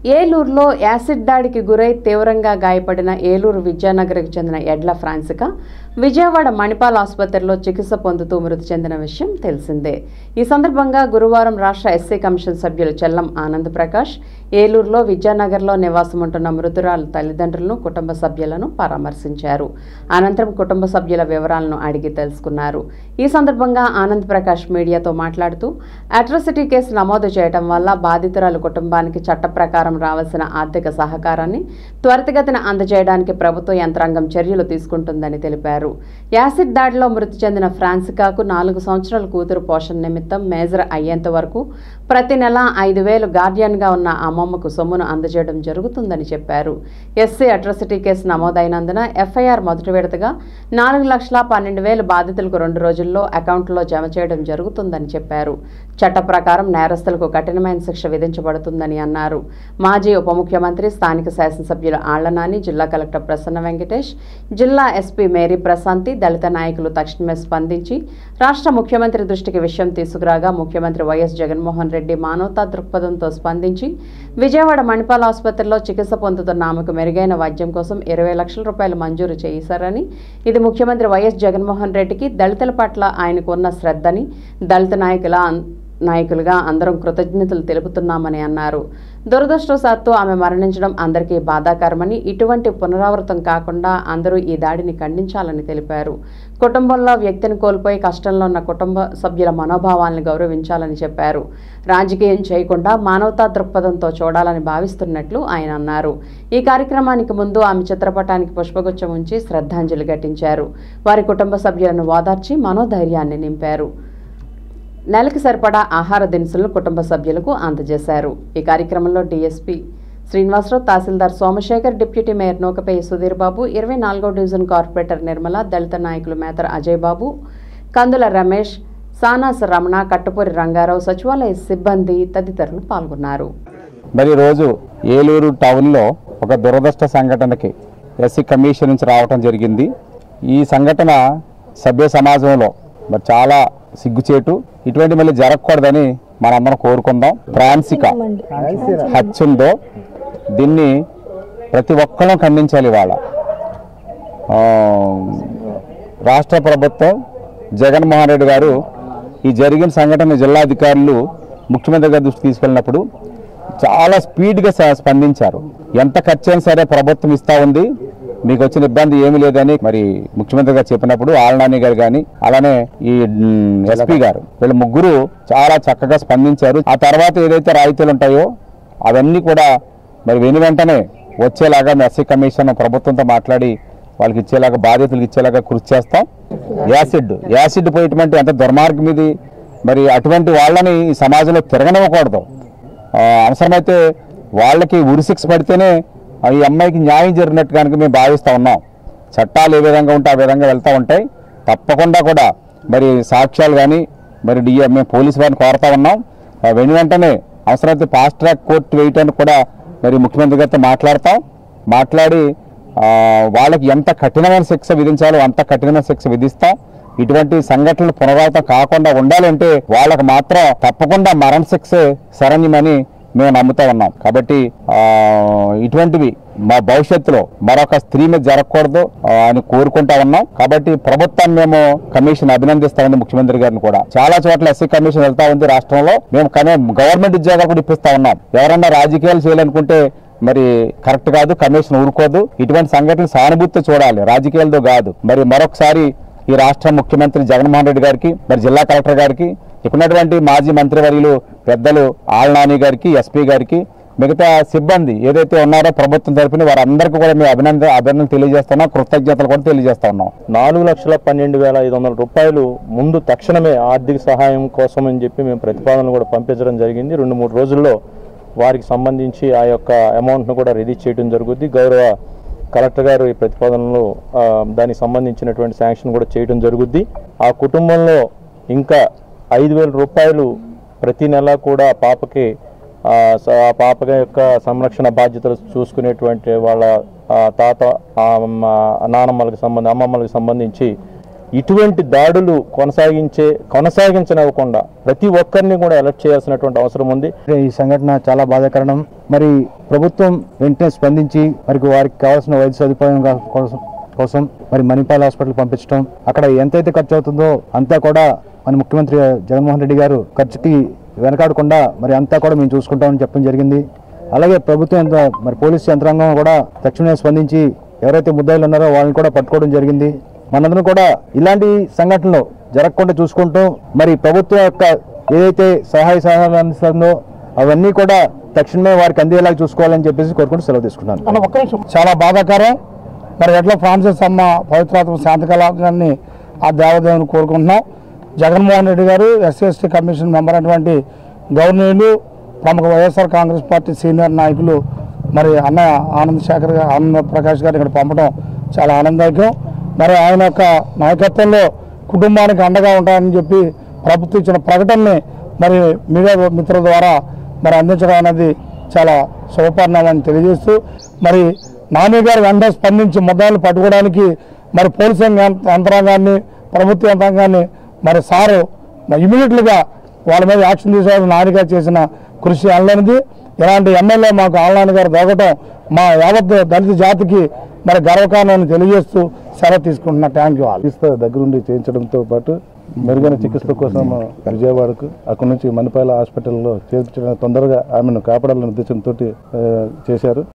ఏలూరులో యాసిడ్ దాడికి గురై తీవ్రంగా గాయపడిన ఏలూరు విద్యానగర్కి చెందిన ఎడ్ల ఫ్రాన్సిక విజయవాడ మణిపాల్ ఆసుపత్రిలో చికిత్స పొందుతూ మృతి చెందిన విషయం తెలిసిందే ఈ సందర్భంగా గురువారం రాష్ట్ర ఎస్సీ కమిషన్ సభ్యులు చెల్లం ఆనంద్ ప్రకాష్ ఏలూరులో విద్యానగర్లో నివాసం ఉంటున్న మృతురాలు తల్లిదండ్రులను కుటుంబ సభ్యులను పరామర్శించారు అనంతరం కుటుంబ సభ్యుల వివరాలను అడిగి తెలుసుకున్నారు ఈ సందర్భంగా ఆనంద్ ప్రకాష్ మీడియాతో మాట్లాడుతూ అట్రాసిటీ కేసు నమోదు చేయడం వల్ల బాధితురాలు కుటుంబానికి చట్ట ప్రకారం రావాల్సిన ఆర్థిక సహకారాన్ని త్వరితగతిన అందజేయడానికి ప్రభుత్వ యంత్రాంగం చర్యలు తీసుకుంటుందని తెలిపారు యాసిడ్ దాడిలో మృతి చెందిన ఫ్రాన్సికాకు నాలుగు సంవత్సరాల కూతురు పోషణ నిమిత్తం మేజర్ అయ్యేంత వరకు ప్రతి నెల ఐదు వేలు గార్డియన్గా ఉన్న అమ్మమ్మకు సొమ్మును అందజేయడం జరుగుతుందని చెప్పారు ఎస్సీ అట్రాసిటీ కేసు నమోదైనందున ఎఫ్ఐఆర్ మొదటి విడతగా నాలుగు లక్షల పన్నెండు వేలు బాధితులకు రెండు రోజుల్లో అకౌంట్లో జమ చేయడం జరుగుతుందని చెప్పారు చట్ట ప్రకారం నేరస్తులకు కఠినమైన శిక్ష విధించబడుతుందని అన్నారు మాజీ ఉప ముఖ్యమంత్రి స్థానిక శాసనసభ్యులు ఆళ్లనాని జిల్లా కలెక్టర్ ప్రసన్న వెంకటేష్ జిల్లా ఎస్పీ మేరీ ప్రశాంతి దళిత నాయకులు తక్షణమే స్పందించి రాష్ట్ర ముఖ్యమంత్రి దృష్టికి విషయం తీసుకురాగా ముఖ్యమంత్రి వైఎస్ జగన్మోహన్ రెడ్డి మానవతా దృక్పథంతో స్పందించి విజయవాడ మణిపాల్ ఆసుపత్రిలో చికిత్స పొందుతున్న ఆమెకు మెరుగైన వైద్యం కోసం ఇరవై లక్షల రూపాయలు మంజూరు చేశారని ఇది ముఖ్యమంత్రి వైఎస్ జగన్మోహన్ రెడ్డికి దళితుల పట్ల ఆయనకు ఉన్న శ్రద్ధని దళిత నాయకుల నాయకులుగా అందరం కృతజ్ఞతలు తెలుపుతున్నామని అన్నారు దురదృష్టవశాత్తు ఆమె మరణించడం అందరికీ బాధాకరమని ఇటువంటి పునరావృతం కాకుండా అందరూ ఈ దాడిని ఖండించాలని తెలిపారు కుటుంబంలో వ్యక్తిని కోల్పోయి కష్టంలో ఉన్న కుటుంబ సభ్యుల మనోభావాలను గౌరవించాలని చెప్పారు రాజకీయం చేయకుండా మానవతా దృక్పథంతో చూడాలని భావిస్తున్నట్లు ఆయన అన్నారు ఈ కార్యక్రమానికి ముందు ఆమె చిత్రపటానికి పుష్పగుచ్చం ఉంచి శ్రద్ధాంజలి ఘటించారు వారి కుటుంబ సభ్యులను ఓదార్చి మనోధైర్యాన్ని నింపారు నెలకు సరిపడా ఆహార దినుసులను కుటుంబ సభ్యులకు అందజేశారు ఈ కార్యక్రమంలో DSP Srinivasarao tahsildar Somasekhar deputy mayor Nukapeyi Sudhir Babu ఇరవై నాలుగో డివిజన్ కార్పొరేటర్ నిర్మల దళిత నాయకులు మేతర అజయ్ బాబు కందుల రమేష్ సానాస రమణ కట్టుపూరి రంగారావు సచివాలయ సిబ్బంది తదితరులు పాల్గొన్నారు మరి రోజు ఏలూరు టౌన్లో ఒక దురదృష్ట సంఘటనకి ఎస్సీ కమిషన్ నుంచి రావటం జరిగింది ఈ సంఘటన సభ్య సమాజంలో మరి చాలా సిగ్గుచేటు ఇటువంటి మళ్ళీ జరగకూడదని మనందరం కోరుకుందాం ఫ్రాన్సిక హత్యుందో దీన్ని ప్రతి ఒక్కరూ ఖండించాలి ఇవాళ ఆ, రాష్ట్ర ప్రభుత్వం జగన్మోహన్ రెడ్డి గారు ఈ జరిగిన సంఘటన జిల్లా అధికారులు ముఖ్యమంత్రి గారి దృష్టి తీసుకెళ్ళినప్పుడు చాలా స్పీడ్గా స- స్పందించారు ఎంత ఖర్చు అయినా సరే ప్రభుత్వం ఇస్తా ఉంది మీకు వచ్చిన ఇబ్బంది ఏమీ లేదని మరి ముఖ్యమంత్రి గారు చెప్పినప్పుడు ఆలనాని గారు కానీ అలానే ఈ ఎస్పీ గారు వీళ్ళ ముగ్గురు చాలా చక్కగా స్పందించారు ఆ తర్వాత ఏదైతే రాయితీలు ఉంటాయో అవన్నీ కూడా మరి వెను వెంటనే వచ్చేలాగా ఎస్సీ కమిషన్ ప్రభుత్వంతో మాట్లాడి వాళ్ళకి ఇచ్చేలాగా బాధ్యతలు ఇచ్చేలాగా కృషి చేస్తాం యాసిడ్ యాసిడ్ పోయేటువంటి ఎంత దుర్మార్గం ఇది మరి అటువంటి వాళ్ళని ఈ సమాజంలో తిరగనివ్వకూడదు ఆ, అవసరమైతే వాళ్ళకి ఉరిశిక్ష పడితేనే ఆ, ఈ అమ్మాయికి న్యాయం జరిగినట్టు కనుక మేము భావిస్తూ ఉన్నాం చట్టాలు ఏ విధంగా ఉంటే ఆ విధంగా వెళ్తూ ఉంటాయి తప్పకుండా కూడా మరి సాక్ష్యాలు కానీ మరి డిఏ మేము పోలీసు వారిని కోరుతా ఉన్నాం ఆ, వెను వెంటనే అవసరమైతే ఫాస్ట్ ట్రాక్ కోర్టు వేయటానికి కూడా మరి ముఖ్యమంత్రి గారితో మాట్లాడతాం మాట్లాడి ఆ, వాళ్ళకి ఎంత కఠినమైన శిక్ష విధించాలో అంత కఠినమైన శిక్ష విధిస్తాం ఇటువంటి సంఘటనలు పునరావృతం కాకుండా ఉండాలంటే వాళ్ళకి మాత్రం తప్పకుండా మరణ శిక్షే శరణ్యమని మేము నమ్ముతా ఉన్నాం కాబట్టి ఆ, ఇటువంటివి మా భవిష్యత్తులో మరొక స్త్రీ మీద జరగకూడదు ఆ, అని కోరుకుంటా ఉన్నాం కాబట్టి ప్రభుత్వాన్ని మేము కమిషన్ అభినందిస్తా ఉంది ముఖ్యమంత్రి గారిని కూడా చాలా చోట్ల ఎస్సీ కమిషన్ వెళ్తా ఉంది రాష్ట్రంలో మేము కనే గవర్నమెంట్ ఉద్యోగాలు కూడా ఇప్పిస్తా ఉన్నాం ఎవరన్నా రాజకీయాలు చేయాలనుకుంటే మరి కరెక్ట్ కాదు కమిషన్ ఊరుకోదు ఇటువంటి సంఘటనలు సానుభూతితో చూడాలి రాజకీయాలతో కాదు మరి మరొకసారి ఈ రాష్ట్ర ముఖ్యమంత్రి జగన్మోహన్ రెడ్డి గారికి మరి జిల్లా కలెక్టర్ గారికి ఇప్పుడున్నటువంటి మాజీ మంత్రివర్యులు పెద్దలు ఆళ్నాని గారికి ఎస్పీ గారికి మిగతా సిబ్బంది ఏదైతే ఉన్నారో ప్రభుత్వం తరపున వారందరికీ కూడా మేము అభినందన అభినందన తెలియజేస్తున్నాం కృతజ్ఞతలు కూడా తెలియజేస్తా ఉన్నాం నాలుగు లక్షల పన్నెండు వేల ఐదు వందల రూపాయలు ముందు తక్షణమే ఆర్థిక సహాయం కోసం అని చెప్పి మేము ప్రతిపాదనలు కూడా పంపించడం జరిగింది రెండు మూడు రోజుల్లో వారికి సంబంధించి ఆ యొక్క అమౌంట్ను కూడా రిలీజ్ చేయడం జరుగుద్ది గౌరవ కలెక్టర్ గారు ఈ ప్రతిపాదనలు ఆ, దానికి సంబంధించినటువంటి శాంక్షన్ కూడా చేయడం జరుగుద్ది ఆ కుటుంబంలో ఇంకా ఐదు వేల రూపాయలు ప్రతి నెల కూడా ఆ పాపకి ఆ, స- ఆ పాప యొక్క సంరక్షణ బాధ్యతలు చూసుకునేటువంటి వాళ్ళ ఆ, తాత ఆ, అమ్మ- నానమ్మలకు సంబంధి అమ్మమ్మలకు సంబంధించి ఇటువంటి దాడులు కొనసాగించే కొనసాగించనివ్వకుండా ప్రతి ఒక్కరిని కూడా అలర్ట్ చేయాల్సినటువంటి అవసరం ఉంది ఈ సంఘటన చాలా బాధాకరణం మరి ప్రభుత్వం వెంటనే స్పందించి మరి వారికి కావాల్సిన వైద్య సదుపాయం గా- కోసం కోసం మరి మణిపాల్ హాస్పిటల్ పంపించడం అక్కడ ఎంతైతే ఖర్చు అవుతుందో అంతా కూడా మన ముఖ్యమంత్రి జగన్మోహన్ రెడ్డి గారు ఖర్చుకి వెనకాడకుండా మరి అంతా కూడా మేము చూసుకుంటామని చెప్పడం జరిగింది అలాగే ప్రభుత్వం యంత్ర- మరి పోలీసు యంత్రాంగం కూడా తక్షణమే స్పందించి ఎవరైతే ముద్దాయిలు ఉన్నారో వాళ్ళని కూడా పట్టుకోవడం జరిగింది మనందరం కూడా ఇలాంటి సంఘటనలు జరగకుండా చూసుకుంటూ మరి ప్రభుత్వం యొక్క ఏదైతే సహాయ సహాయాలు అందిస్తుందో అవన్నీ కూడా తక్షణమే వారికి అందేలాగా చూసుకోవాలని చెప్పేసి కోరుకుంటూ సెలవు తీసుకున్నాను అన్న ఒక్క నిమిషం చాలా బాధాకరం మరి ఎట్లా ఫ్రాన్సిస్ అమ్మ పవిత్రాత్మ శాంతి కళాకారాన్ని ఆ దేవదేవుని కోరుకుంటున్నాం జగన్మోహన్ రెడ్డి గారు ఎస్సీ ఎస్టీ కమిషన్ మెంబర్ అయినటువంటి గవర్నర్లు ప్రముఖ వైఎస్ఆర్ కాంగ్రెస్ పార్టీ సీనియర్ నాయకులు మరి అన్న ఆనంద్ శేఖర్ గారు ఆనంద ప్రకాష్ గారు ఇక్కడ పంపడం చాలా ఆనందదాయకం మరి ఆయన యొక్క నాయకత్వంలో కుటుంబానికి అండగా ఉంటారని చెప్పి ప్రభుత్వం ఇచ్చిన ప్రకటనని మరి మీడియా మిత్రుల ద్వారా మరి అందించడం అనేది చాలా శుభపరిణామని తెలియజేస్తూ మరి నాని గారు వెంటనే స్పందించి ముద్దాయిలు పట్టుకోవడానికి మరి పోలీసు యం- యంత్రాంగాన్ని ప్రభుత్వ యంత్రాంగాన్ని మరి సారు ఇమీడియట్లుగా వాళ్ళ మీద యాక్షన్ తీసుకోవాలని నాని గారు చేసిన కృషి అనలేనిది ఇలాంటి ఎమ్మెల్యే మాకు ఆన్లైన్ గారు దొరకటం మా యావత్ దళిత జాతికి మరి గర్వకారణాన్ని తెలియజేస్తూ సెలవు తీసుకుంటున్నా థ్యాంక్ యూ ఆల్ చికిత్స దగ్గరుండి చేయించడంతో పాటు మెరుగైన చికిత్స కోసం విజయవాడకు అక్కడి నుంచి మణిపాల హాస్పిటల్లో చేర్చడం తొందరగా ఆమెను కాపాడాలనే ఉద్దేశంతో చేశారు